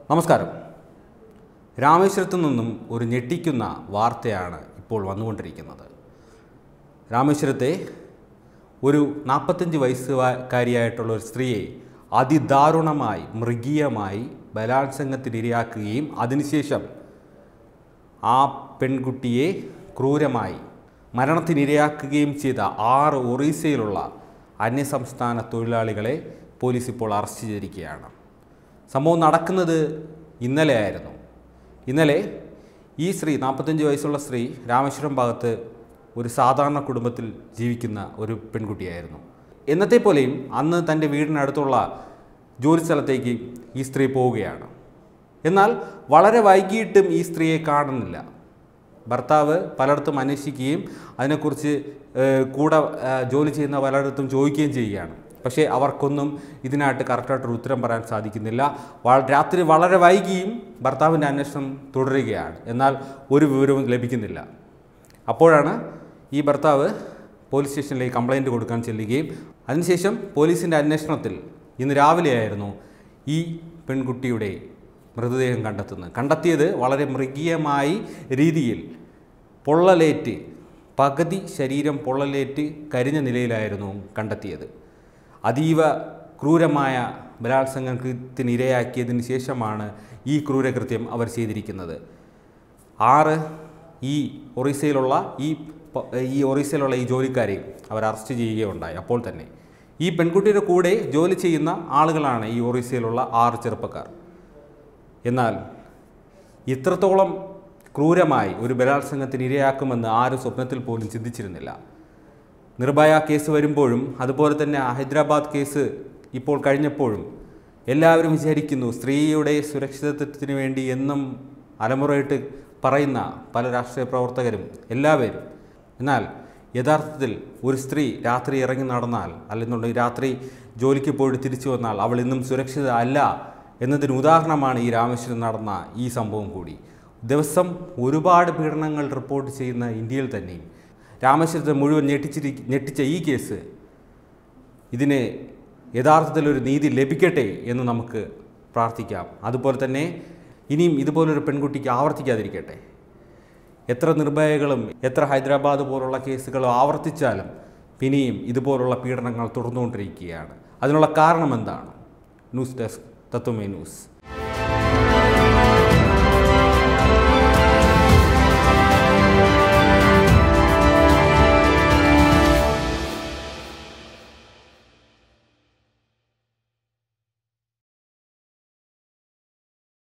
നമസ്കാരം രാമേശ്വരത്തു നിന്നും ഒരു ഞെട്ടിക്കുന്ന വാർത്തയാണ് ഇപ്പോൾ വന്നുകൊണ്ടിരിക്കുന്നത് രാമേശ്വരത്തെ ഒരു നാൽപ്പത്തഞ്ച് വയസ്സുകാരിയായിട്ടുള്ള ഒരു സ്ത്രീയെ അതിദാരുണമായി മൃഗീയമായി ബലാത്സംഗത്തിനിരയാക്കുകയും അതിനുശേഷം ആ പെൺകുട്ടിയെ ക്രൂരമായി മരണത്തിനിരയാക്കുകയും ചെയ്ത ആറ് ഒറീസയിലുള്ള അന്യസംസ്ഥാന തൊഴിലാളികളെ പോലീസ് ഇപ്പോൾ അറസ്റ്റ് ചെയ്തിരിക്കുകയാണ് സംഭവം നടക്കുന്നത് ഇന്നലെ ആയിരുന്നു ഇന്നലെ ഈ സ്ത്രീ നാൽപ്പത്തഞ്ച് വയസ്സുള്ള സ്ത്രീ രാമേശ്വരം ഭാഗത്ത് ഒരു സാധാരണ കുടുംബത്തിൽ ജീവിക്കുന്ന ഒരു പെൺകുട്ടിയായിരുന്നു എന്നത്തെ പോലെയും അന്ന് തൻ്റെ വീടിനടുത്തുള്ള ജോലി സ്ഥലത്തേക്ക് ഈ സ്ത്രീ പോവുകയാണ് എന്നാൽ വളരെ വൈകിയിട്ടും ഈ സ്ത്രീയെ കാണുന്നില്ല ഭർത്താവ് പലയിടത്തും അന്വേഷിക്കുകയും അതിനെക്കുറിച്ച് ഏഹ്, കൂടെ ഏഹ്, ജോലി ചെയ്യുന്ന പലയിടത്തും ചോദിക്കുകയും ചെയ്യുകയാണ് പക്ഷേ അവർക്കൊന്നും ഇതിനായിട്ട് കറക്റ്റായിട്ടൊരു ഉത്തരം പറയാൻ സാധിക്കുന്നില്ല വ- രാത്രി വളരെ വൈകിയും ഭർത്താവിൻ്റെ അന്വേഷണം തുടരുകയാണ് എന്നാൽ ഒരു വിവരവും ലഭിക്കുന്നില്ല അപ്പോഴാണ് ഈ ഭർത്താവ് പോലീസ് സ്റ്റേഷനിലേക്ക് കംപ്ലൈൻറ്റ് കൊടുക്കാൻ ചെല്ലുകയും അതിനുശേഷം പോലീസിൻ്റെ അന്വേഷണത്തിൽ ഇന്ന് രാവിലെയായിരുന്നു ഈ പെൺകുട്ടിയുടെ മൃതദേഹം കണ്ടെത്തുന്നത് കണ്ടെത്തിയത് വളരെ മൃഗീയമായി രീതിയിൽ പൊള്ളലേറ്റ് പകുതി ശരീരം പൊള്ളലേറ്റ് കരിഞ്ഞ നിലയിലായിരുന്നു കണ്ടെത്തിയത് അതീവ ക്രൂരമായ ബലാത്സംഗത്തിന് ഇരയാക്കിയതിന് ശേഷമാണ് ഈ ക്രൂരകൃത്യം അവർ ചെയ്തിരിക്കുന്നത് ആറ് ഈ ഒറീസയിലുള്ള ഈ പ- ഈ ഒറീസയിലുള്ള ഈ ജോലിക്കാരെ അവർ അറസ്റ്റ് ചെയ്യുകയുണ്ടായി അപ്പോൾ തന്നെ ഈ പെൺകുട്ടിയുടെ കൂടെ ജോലി ചെയ്യുന്ന ആളുകളാണ് ഈ ഒറീസയിലുള്ള ആറ് ചെറുപ്പക്കാർ എന്നാൽ ഇത്രത്തോളം ക്രൂരമായി ഒരു ബലാത്സംഗത്തിന് ഇരയാക്കുമെന്ന് ആരും സ്വപ്നത്തിൽ പോലും ചിന്തിച്ചിരുന്നില്ല നിർഭയ കേസ് വരുമ്പോഴും അതുപോലെ തന്നെ ഹൈദരാബാദ് കേസ് ഇപ്പോൾ കഴിഞ്ഞപ്പോഴും എല്ലാവരും വിചാരിക്കുന്നു സ്ത്രീയുടെ സുരക്ഷിതത്വത്തിന് വേണ്ടി എന്നും അലമുറയിട്ട് പറയുന്ന പല രാഷ്ട്രീയ പ്രവർത്തകരും എല്ലാവരും എന്നാൽ യഥാർത്ഥത്തിൽ ഒരു സ്ത്രീ രാത്രി ഇറങ്ങി നടന്നാൽ അല്ലെന്നുണ്ടെങ്കിൽ രാത്രി ജോലിക്ക് പോയിട്ട് തിരിച്ചു വന്നാൽ അവൾ ഇന്നും സുരക്ഷിത അല്ല എന്നതിന് ഉദാഹരണമാണ് ഈ രാമേശ്വരം നടന്ന ഈ സംഭവം കൂടി ദിവസം ഒരുപാട് പീഡനങ്ങൾ റിപ്പോർട്ട് ചെയ്യുന്ന ഇന്ത്യയിൽ തന്നെയും രാമേശ്വരത്തെ മുഴുവൻ ഞെട്ടിച്ചിരി ഞെട്ടിച്ച ഈ കേസ് ഇതിന് യഥാർത്ഥത്തിൽ ഒരു നീതി ലഭിക്കട്ടെ എന്ന് നമുക്ക് പ്രാർത്ഥിക്കാം അതുപോലെ തന്നെ ഇനിയും ഇതുപോലൊരു പെൺകുട്ടിക്ക് ആവർത്തിക്കാതിരിക്കട്ടെ എത്ര നിർഭയകളും എത്ര ഹൈദരാബാദ് പോലുള്ള കേസുകളും ആവർത്തിച്ചാലും പിന്നെയും ഇതുപോലുള്ള പീഡനങ്ങൾ തുടർന്നുകൊണ്ടിരിക്കുകയാണ് അതിനുള്ള കാരണം എന്താണ് ന്യൂസ് ഡെസ്ക് തത്വമേ ന്യൂസ്